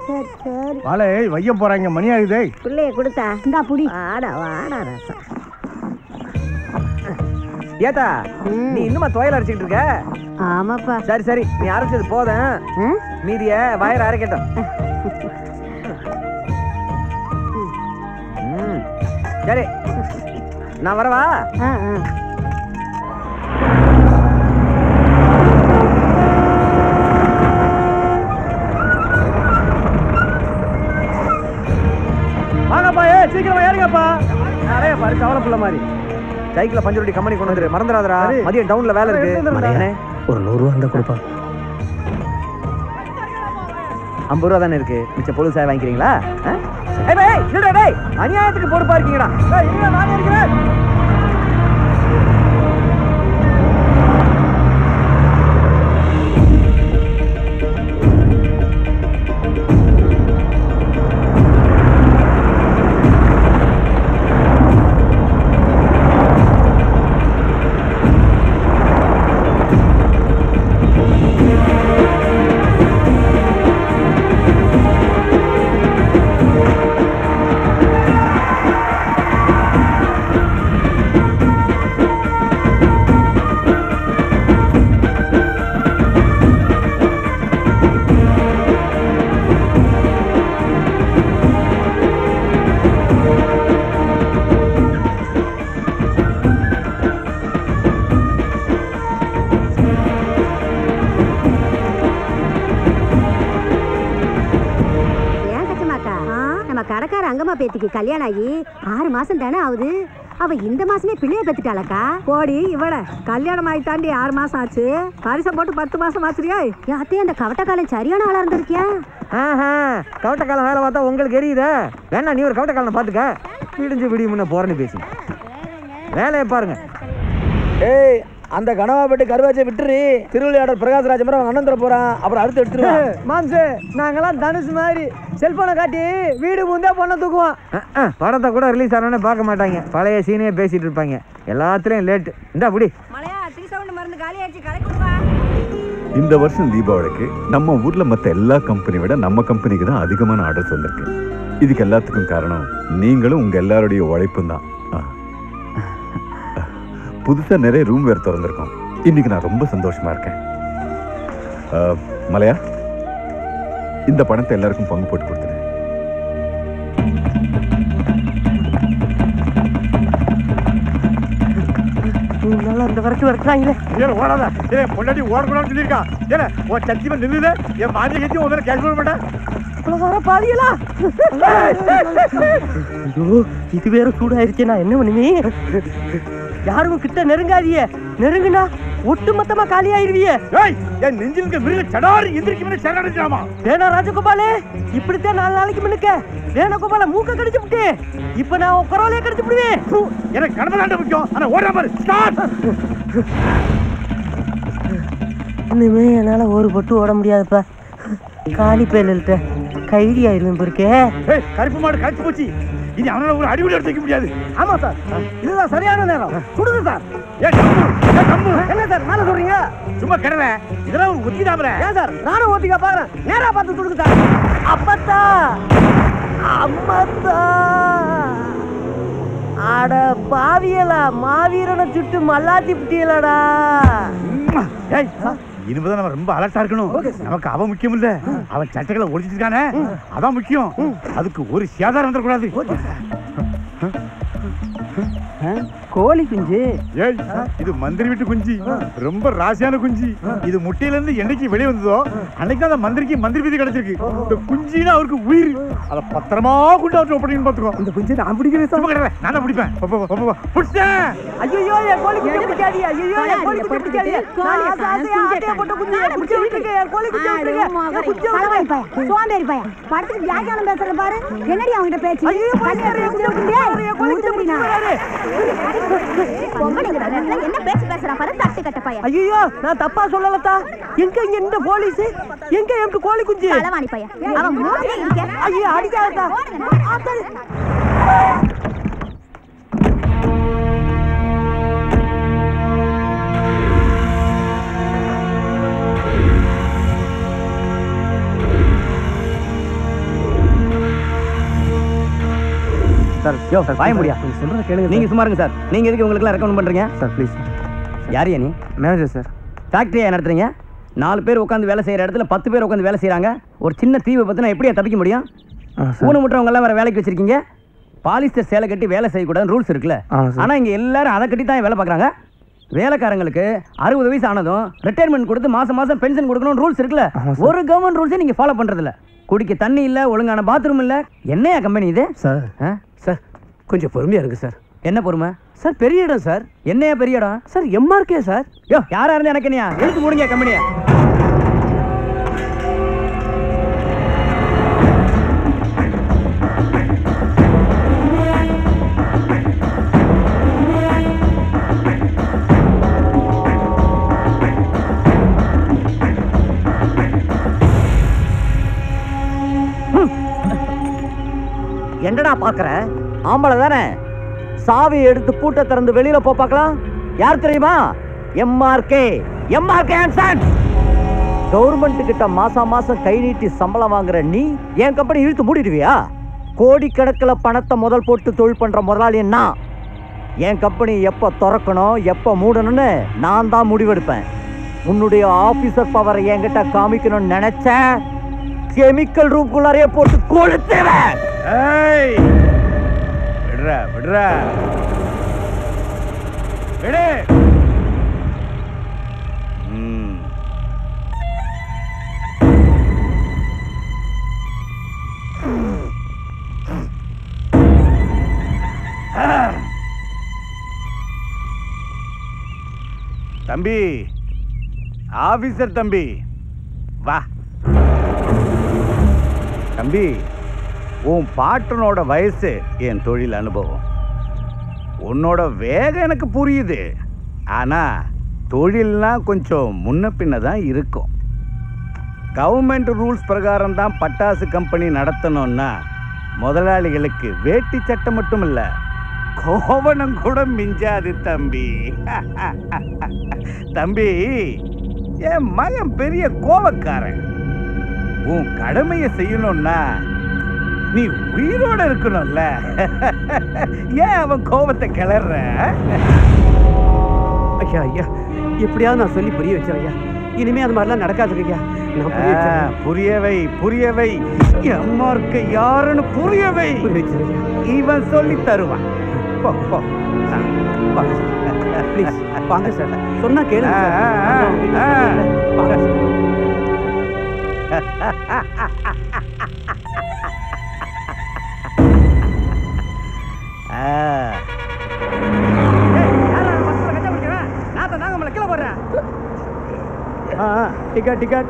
சரி சரி வாழை வைய போறாங்க மணி ஆகுதே பிள்ளைய கொடுத்தா இந்தா புடி வாடா வாடா ரசம் ஏத்தா நீ இன்னுமா துவையல் அரைச்சிட்டு இருக்க ஆமாப்பா சரி சரி நீ அரைச்சது போதும் மீதிய வயர் அரைக்கட்டும் ம், சரி நான் வரவா ஆ ஆ வாங்கப்பா ஏ சீக்கிரமா ஏறுங்கப்பா நிறைய பாரு கவலை புள்ள மாதிரி சைக்கிள பஞ்சு ரொட்டி கம்பெனி கொண்டு வந்துரு மறந்துடாதடா மதியம் டவுன்ல வேலை இருக்கு மதியானே ஒரு நூறு ரூபா இருந்தா கொடுப்பா ஐம்பது ரூபா தானே இருக்கு மிச்ச பொழுது சாய் வாங்கிக்கிறீங்களா ஆ? ஏய், ஏய், நில்லுடா, டேய் அநியாயத்துக்கு பொறுப்பா இருக்கீங்கடா ஏய், இருங்க, நானே இருக்கிறேன் ஏன் கச்சமாக்கா நம்ம கடைக்கார அங்கம்மா பேத்திக்கு கல்யாணம் ஆகி ஆறு மாசம் தானே ஆகுது அவ இந்த மாசமே பிள்ளைய பெத்துட்டாளக்கா போடி இவள கல்யாணம் ஆகி தாண்டி ஆறு மாசம் ஆச்சு பரிசம் போட்டு பத்து மாசம் ஆச்சுரியா யாத்தே அந்த கவட்டக்காலம் சரியான ஆளா இருந்திருக்கியா ஆஹா கவட்டக்காலம் வேலை பார்த்தா உங்களுக்கு எரியுதே வேணா நீ ஒரு கவட்டக்காலம் பார்த்துக்க விடிஞ்சு விடியும் முன்ன போறேன்னு பேசி வேலையை பாருங்க ஏய் அந்த கனவாப்பட்டு கருவாச்சை விட்டுரு திருவிளையாடல் பிரகாஷ்ராஜ் மாதிரி அவன் அண்ணன் தர போறான் அப்புறம் அடுத்து எடுத்துருவான் மாம்சு நாங்கெல்லாம் தனுஷ் மாதிரி செல்போனை காட்டி வீடு முந்தே பொண்ணை தூக்குவோம் படத்தை கூட ரிலீஸ் ஆனோடனே பார்க்க மாட்டாங்க பழைய சீனே பேசிட்டு இருப்பாங்க எல்லாத்துலயும் லேட் இந்தா புடி மலையா டீ சவுண்ட் மருந்து காலி ஆயிடுச்சு கடைக்கு இந்த வருஷம் தீபாவளிக்கு நம்ம ஊர்ல மத்த எல்லா கம்பெனி விட நம்ம கம்பெனிக்கு தான் அதிகமான ஆர்டர்ஸ் வந்திருக்கு இதுக்கு எல்லாத்துக்கும் காரணம் நீங்களும் உங்க எல்லாருடைய உழைப்பும் தான் புதுசா நிறைய ரூம் வேறு திறந்திருக்கோம் இன்னைக்கு நான் ரொம்ப சந்தோஷமா இருக்கேன் ஆ, மலையா இந்த பணத்தை எல்லாருக்கும் பங்கு போட்டு கொடுத்துரு நல்லா இந்த வரைக்கும் வரைக்கிறாங்களே ஏன் ஓடாத ஏன் பொண்டாட்டி ஓடக்கூடாதுன்னு சொல்லியிருக்கா ஏன் உன் சத்தியமா நில்லுல என் மாமியை கட்டி உன் மேல கேஷ் பண்ண மாட்டேன் வர பாதியலா ஐயோ இது வேற சூடாயிருச்சே நான் என்ன பண்ணுவே யாரும் கிட்ட நெருங்காதிய நெருங்குனா ஒட்டு மொத்தமா காலி ஆயிருவியே ஏய் என் நெஞ்சில் இருக்க மிருக சடாரி எந்திரிக்க மேலே சரணடைஞ்சாமா வேணா ராஜகோபாலே இப்படித்தான் நாலு நாளைக்கு முன்னுக்க வேணகோபால மூக்க கடிச்சு விட்டு இப்ப நான் உன் குரவலையே கடிச்சு விடுவேன் எனக்கு கடமை தாண்ட முக்கியம் ஆனா ஓடுற பாரு ஸ்டார்ட் இனிமே என்னால ஒரு பட்டு ஓட முடியாதுப்பா காலி பேலிட்ட கைதி ஆயிருவேன் பொறுக்கே ஏய் கருப்பு மாடு கழிச்சு போச்சு இனி அவனால ஒரு அடிவுடி எடுத்து வைக்க முடியாது ஆமா சார் இதுதான் சரியான நேரம் சுடுது சார் ஏன் கம்பு ஏன் கம்பு என்ன சார் மேல சொல்றீங்க சும்மா கிடல இதெல்லாம் ஒரு ஒத்தி தாமரை ஏன் சார் நானும் ஓட்டிக்க பாக்குறேன் நேரா பார்த்து சுடுது சார் அப்பத்தா அம்மத்தா அட பாவியலா மாவீரனை சுட்டு மல்லாத்தி பிட்டியலடா ஏய் இனிமேதான் நம்ம ரொம்ப அலர்ட்டா இருக்கணும் நமக்கு அவன் முக்கியம் இல்ல அவன் சட்டைகளை ஒழிச்சிட்டு இருக்கானே அதான் முக்கியம் அதுக்கு ஒரு சேதாரம் வந்துடக்கூடாது கோழி குஞ்சு ஏய் இது மந்திரி வீட்டு குஞ்சு ரொம்ப ராசியான குஞ்சு இது முட்டையில இருந்து என்னைக்கு வெளியே வந்ததோ அன்னைக்கு அந்த மந்திரிக்கு மந்திரி விதி கிடைச்சிருக்கு இந்த குஞ்சினா அவருக்கு உயிர் அத பத்திரமா கொண்டு அவர்கிட்ட ஒப்படைக்கணும் பாத்துக்கோ இந்த குஞ்சு நான் பிடிக்கிறேன் சும்மா கிடவே நான் தான் பிடிப்பேன் போ, போ, போ, போ, போ. பிடிச்சிட்டேன் ஐயோ என் கோழி குஞ்சு பிடிக்காதீ ஐயோ என் கோழி குஞ்சு பிடிக்காதீ நான் ஆசை ஆசையா ஆட்டைய போட்ட குஞ்சு என் குஞ்சு விட்டுருங்க என் கோழி குஞ்சு விட்டுருங்க என் குஞ்சு சோம்பேறி பையன் சோம்பேறி பையன் படத்துக்கு வியாக்கியானம் பேசுற பாரு என்னடி அவங்கிட்ட பேச்சு ஐயோ கல்யாணம் குஞ்சு குஞ்சு என் கோழி குஞ்சு பிடிக்கிறாரு பொம்பளைங்க என்ன பேச்சு பேசுறா பாரு தட்டு கட்ட பையன் ஐயோ நான் தப்பா சொல்லலத்தா எங்க இங்க இந்த போலீஸ் எங்க எங்க கோழி குஞ்சு களவாணி பையன் அவன் மூஞ்சிலே இங்க ஐயோ அடிக்காதத்தா சார் யோ சார் வாய முடியா சொல்றத கேளுங்க நீங்க சும்மா இருங்க சார் நீங்க எதுக்கு உங்களுக்கு ரெக்கமெண்ட் பண்றீங்க சார் ப்ளீஸ் யாரையா நீ மேனேஜர் சார் ஃபேக்டரியா நடத்துறீங்க நாலு பேர் உட்காந்து வேலை செய்யற இடத்துல பத்து பேர் உட்காந்து வேலை செய்றாங்க ஒரு சின்ன தீவை பத்தினா எப்படியா தப்பிக்க முடியும் ஆ சார் ஊனமுற்றவங்க எல்லாம் வேற வேலைக்கு வச்சிருக்கீங்க பாலிஸ்டர் சேலை கட்டி வேலை செய்யக்கூடாது ரூல்ஸ் இருக்குல்ல ஆமா சார். ஆனா இங்க எல்லாரும் அதை கட்டி தான் வேலை பார்க்கறாங்க வேலைக்காரங்களுக்கு அறுபது வயசு ஆனதும் ரிட்டையர்மெண்ட் கொடுத்து மாசம் மாசம் பென்ஷன் கொடுக்கணும் ரூல்ஸ் இருக்குல்ல ஆமா சார். ஒரு கவர்மெண்ட் ரூல்ஸே நீங்க ஃபாலோ பண்றது இல்ல குடிக்க தண்ணி இல்ல ஒழுங்கான பாத்ரூம் இல்ல என்னையா கம்பெனி இது சார் ஆ? சார் கொஞ்சம் பொறுமையா இருக்கு சார் என்ன பொறுமை சார் பெரிய இடம் சார் என்னையா பெரிய இடம் சார் எம்ஆர்கே சார் யோ யாரா இருந்தா எனக்கு என்னையா எடுத்து மூடுங்க கம்பெனியா என்னடா பாக்குற ஆம்பளை தானே சாவி எடுத்து பூட்டை திறந்து வெளியில போ பார்க்கலாம் யார் தெரியுமா எம்ஆர்கே எம்ஆர்கே அண்ட் கவர்மெண்ட் கிட்ட மாசம் மாசம் கை நீட்டி சம்பளம் வாங்குற நீ என் கம்பெனி இழுத்து மூடிடுவியா கோடிக்கணக்கில் பணத்தை முதல் போட்டு தொழில் பண்ற முதலாளி நான் என் கம்பெனி எப்போ திறக்கணும் எப்போ மூடணும்னு நான் தான் முடிவெடுப்பேன் உன்னுடைய ஆபீசர் பவரை என்கிட்ட காமிக்கணும்னு நினைச்ச கெமிக்கல் ரூம்குள்ளாரையே போட்டு கொளுத்துவேன் ஏய் விடுறா விடுறா விடு ம். தம்பி ஆபீசர் தம்பி வா தம்பி உன் பாட்டனோட வயசு என் தொழில் அனுபவம் உன்னோட வேகம் எனக்கு புரியுது ஆனா தொழில்னா கொஞ்சம் முன்ன பின்ன தான் இருக்கும் கவர்மெண்ட் ரூல்ஸ் பிரகாரம் தான் பட்டாசு கம்பெனி நடத்தணும்னா முதலாளிகளுக்கு வேட்டி சட்டம் மட்டும் இல்ல கோவணம் கூட மிஞ்சாது தம்பி தம்பி என் மகன் பெரிய கோவக்காரன் உன் கடமையை செய்யணும்னா நீ உயிரோட இருக்கணும்ல ஏன் அவன் கோபத்தை கிளற ஐயா ஐயா எப்படியாவது நான் சொல்லி புரிய வச்சேன் ஐயா இனிமே அது மாதிரிலாம் நடக்காது ஐயா நான் புரிய வச்சிடுறேன். புரியவை புரியவை எம்மார்க்க யாருன்னு புரியவை புரிய வச்சிடுறேன் ஐயா இவன் சொல்லி தருவான் போ, போ. ஆ, போ. ப்ளீஸ் வாங்க சார் சொன்னா கேளுங்க சார். ஆ, ஆ, அதான் வீட்டுல ஆ. சொல்றேன்ல. வாங்க சார். ஆ. ஆ டிக்கெட் டிக்கெட்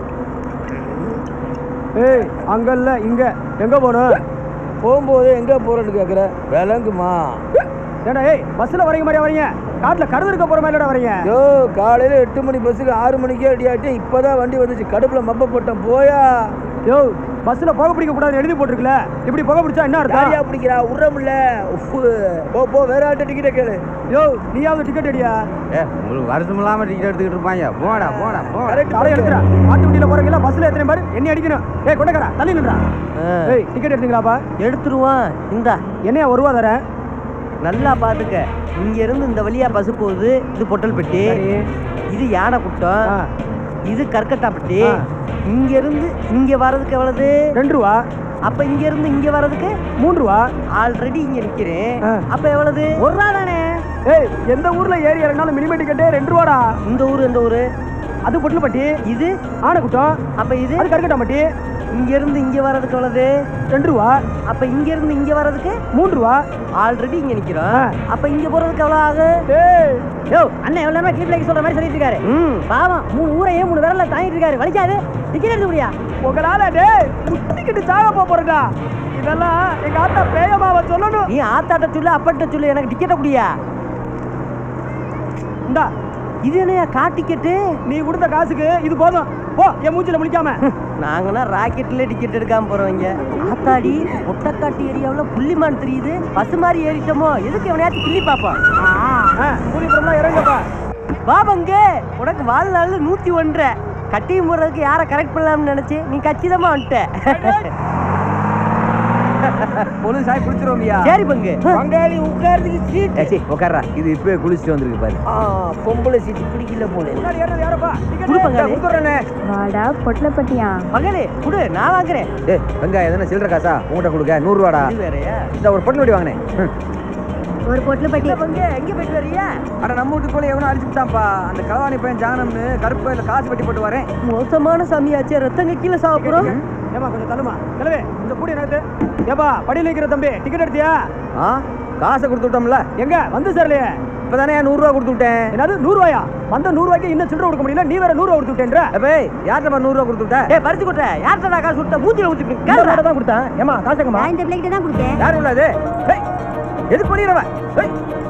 ஏய் அங்க இல்ல இங்க எங்க போகணும் போகும்போது எங்க போறேன்னு கேக்குற விளங்குமா ஏடா ஏய் பஸ்ல வரீங்க மாதிரியா வரீங்க காட்டுல கருது இருக்க போற மாதிரி வரீங்க யோ காலையில எட்டு மணி பஸ்ஸுக்கு ஆறு மணிக்கே ரெடி ஆகிட்டு இப்பதான் வண்டி வந்துச்சு கடுப்புல மப்ப போட்டேன் போயா யோ பஸ்ல புகை பிடிக்க கூடாதுன்னு எழுதி போட்டிருக்கல இப்படி புகை பிடிச்சா என்ன யாரையா அர்த்தம் பிடிக்கிறா உறமுல்ல உஃப்பு போ போ வேற ஆட்ட டிக்கெட்டை கேளு யோ நீயாவது டிக்கெட் அடியா ஏ உங்களுக்கு வருஷம் இல்லாம டிக்கெட் எடுத்துக்கிட்டு இருப்பாங்க போடா போடா போடா கரெக்ட் தலை எடுத்துறா ஆட்டு வண்டியில போறீங்களா பஸ்ல எத்தனை பாரு என்ன அடிக்கணும் ஏய் கொண்டக்கடா தள்ளி நின்றா ஏய் டிக்கெட் எடுத்தீங்களாப்பா எடுத்துருவான் இந்தா என்னையா ஒரு ரூபா தரேன் நல்லா பாத்துக்க இங்க இருந்து இந்த வழியா பஸ் போகுது இது பொட்டல் பெட்டி சரி. இது யானை குட்டம் ஆ. இது கற்கட்டாப்பட்டி ஆ. இங்க இருந்து இங்க வர்றதுக்கு எவ்வளவு ரெண்டு ரூபா அப்ப இங்க இருந்து இங்க வர்றதுக்கு மூணு ரூபா ஆல்ரெடி இங்க நிக்கிறேன் ஆ. அப்ப எவ்வளவு ஒரு ரூபா தானே ஏய் எந்த ஊர்ல ஏறி இறங்கினாலும் மினிமம் டிக்கெட்டே ரெண்டு ரூபாடா இந்த ஊரு இந்த ஊரு அது பொட்டலுப்பட்டி இது ஆனைக்குட்டம் அப்ப இது அது கருக்கட்டாம்பட்டி இங்க இருந்து இங்க வர்றதுக்கு எவ்வளவு ரெண்டு ரூபா அப்ப இங்க இருந்து இங்க வர்றதுக்கு மூணு ரூபா ஆல்ரெடி இங்க நிக்கிறோம் ஆ. அப்ப இங்க போறதுக்கு எவ்வளவு ஆகும் ஏய் யோ அண்ணன் எவ்வளவு நேரமா கீழ்லைக்கு சொல்ற மாதிரி சொல்லிட்டு இருக்காரு பாவம் மூணு ஊரையே மூணு விரல்ல தாங்கிட்டு இருக்காரு வலிக்காது டிக்கெட் எடுக்க முடியா உங்களால டேய் முட்டிக்கிட்டு சாக போக போறடா இதெல்லாம் எங்க ஆத்தா பேயமாவ சொல்லணும் நீ ஆத்தாட்ட சொல்லு அப்பட்ட சொல்லு எனக்கு டிக்கெட்டை குடியா இந்தா இது என்னையா கா டிக்கெட்டு நீ கொடுத்த காசுக்கு இது போதும் போ என் மூஞ்சில முடிக்காம நாங்கன்னா ராக்கெட்ல டிக்கெட் எடுக்காம போறவங்க ஆத்தாடி ஒட்டக்காட்டு ஏரியாவுல புள்ளிமான் தெரியுது பஸ் மாதிரி ஏறிட்டோமோ எதுக்கு எவனையாச்சும் கிள்ளி பாப்போம் கூலிபுரம்லாம் இறங்கப்பா பாபங்க உனக்கு வாழ்நாள் நூத்தி ஒன்றரை கட்டியும் போடுறதுக்கு யாரை கரெக்ட் பண்ணலாம்னு நினைச்சு நீ கச்சிதமா வந்துட்ட பொழுது சாய் குளிச்சிருவோம்யா சரி பங்கு பங்காளி உட்கார்றதுக்கு சீட் ஏச்சி உட்கார்றா இது இப்பவே குளிச்சுட்டு வந்திருக்கு பாரு பொம்பளை சீட்டு பிடிக்கல போல முன்னாடி ஏறது யாரப்பா குடு பங்காளி. கொடுத்துறேனே வாடா பொட்டலப்பட்டியா மகளே குடு நான் வாங்குறேன் டேய் வெங்காயம் எதனா சில்லற காசா உங்ககிட்ட கொடுக்க நூறு ரூபாடா இது வேறயா இந்த ஒரு பொண்ணு வடி வாங்கினேன் ம். ஒரு பொட்டில் பட்டி பங்கு எங்க போயிட்டு வரியா அட நம்ம வீட்டுக்கு போல எவனோ அடிச்சுட்டான்ப்பா அந்த களவாணி பையன் ஜானம்னு கருப்பு இல்ல காசு பட்டி போட்டு வரேன் மோசமான சாமியாச்சே ரத்தங்க கீழே சாப்பிடுறோம் ஏமா கொஞ்சம் தள்ளுமா கிளவே இந்த கூடி நேத்து ஏப்பா படியில் வைக்கிற தம்பி டிக்கெட் எடுத்தியா ஆ காசை கொடுத்து விட்டோம்ல எங்க வந்து சேரலையே இப்பதானே நூறு ரூபா கொடுத்து விட்டேன் என்னது நூறு ரூபாயா வந்த நூறு ரூபாய்க்கு இன்னும் சில்லறை கொடுக்க முடியல நீ வேற நூறு ரூபா கொடுத்து விட்டேன்ற அப்பே யார்கிட்ட நூறு ரூபா கொடுத்து விட்ட ஏய் பறிச்சு கொட்ட யார்கிட்ட காசு கொடுத்த மூஞ்சில ஊத்தி கேரளா தான் கொடுத்தேன் ஏமா காசுங்கம்மா நான் இந்த பிள்ளைகிட்ட தான் கொடுத்தேன் யார் உள்ளது ஏய் எதுக்கு பண்ணிடுறவன் ஏய்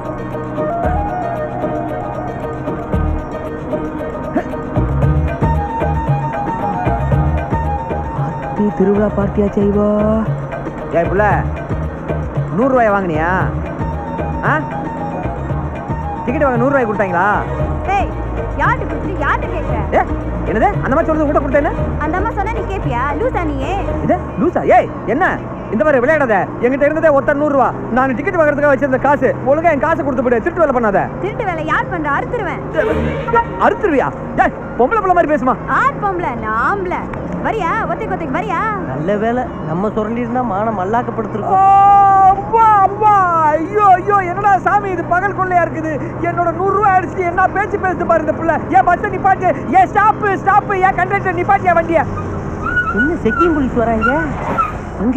திருவிழா பார்ட்டியா செய்வா ஏய் புள்ள நூறு ரூபாய் வாங்கினியா ஆ டிக்கெட் வாங்க நூறு ரூபாய் கொடுத்தாங்களா டேய் யார்கிட்ட கொடுத்துட்டு யார்கிட்ட கேட்குற ஏ என்னது அந்த மாதிரி சொல்றது உங்கள்கிட்ட கொடுத்தேன்னு அந்த அம்மா சொன்னா நீ கேப்பியா லூசா நீயே இது லூசா ஏய் என்ன இந்த மாதிரி விளையாடாத என்கிட்ட இருந்ததே ஒத்த நூறு ரூபா நான் டிக்கெட் வாங்குறதுக்காக வச்சிருந்த காசு ஒழுங்கா என் காசு கொடுத்து போடு திருட்டு வேலை பண்ணாத திருட்டு வேலை யார் பண்ற அறுத்துருவேன் அறுத்துருவியா ஏய் பொம்பளை பிள்ளை மாதிரி பேசுமா ஆட் பொம்பளை நான் ஆம்பளை வரியா ஒத்தைக்கு ஒத்தைக்கு வரியா நல்ல வேலை நம்ம சுரண்டி இருந்தா மானம் ஓ, மல்லாக்கப்படுத்திருக்கோம் அம்மா அம்மா ஐயோ ஐயோ என்னடா சாமி இது பகல் கொள்ளையா இருக்குது என்னோட நூறு ரூபாய் அடிச்சு என்ன பேச்சு பேசுது பாரு இந்த பிள்ளை ஏன் பஸ் நிப்பாட்டு ஏன் ஸ்டாப்பு ஸ்டாப்பு ஏன் கண்டக்டர் நிப்பாட்டியா வண்டிய என்ன செக்கிங் போலீஸ் வராங்க அங்க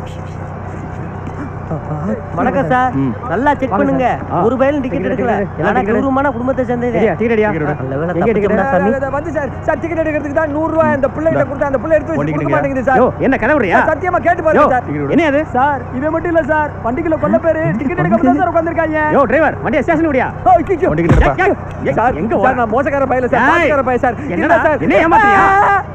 வணக்கம் சார் நல்லா செக் பண்ணுங்க ஒரு பயிலும் டிக்கெட் எடுக்கல ஆனா கௌரவமான குடும்பத்தை சேர்ந்தது நல்ல வேலை தப்பிச்சோம்டா சாமி வந்து சார் சார் டிக்கெட் எடுக்கிறதுக்கு தான் நூறு ரூபாய் அந்த பிள்ளைகிட்ட கொடுத்தா அந்த பிள்ளை எடுத்து வச்சு கொடுக்க மாட்டேங்குது சார் என்ன கலவுறியா சார், சத்தியமா கேட்டு பாருங்க சார் என்ன அது சார் இவன் மட்டும் இல்ல சார் வண்டிக்குள்ள கொல்ல பேரு டிக்கெட் எடுக்க தான் சார் உட்கார்ந்திருக்காங்க யோ டிரைவர் வண்டியை ஸ்டேஷன் விடியா ஓ, ஐயோ. வண்டிக்கிட்டு இருப்பா. சார் எங்க சார் நான் மோசக்கார பையல சார் ஏய், மோசக்கார பையன் சார் என்னடா? இல்ல சார் என்ன ஏமாத்துறியா? ஆ,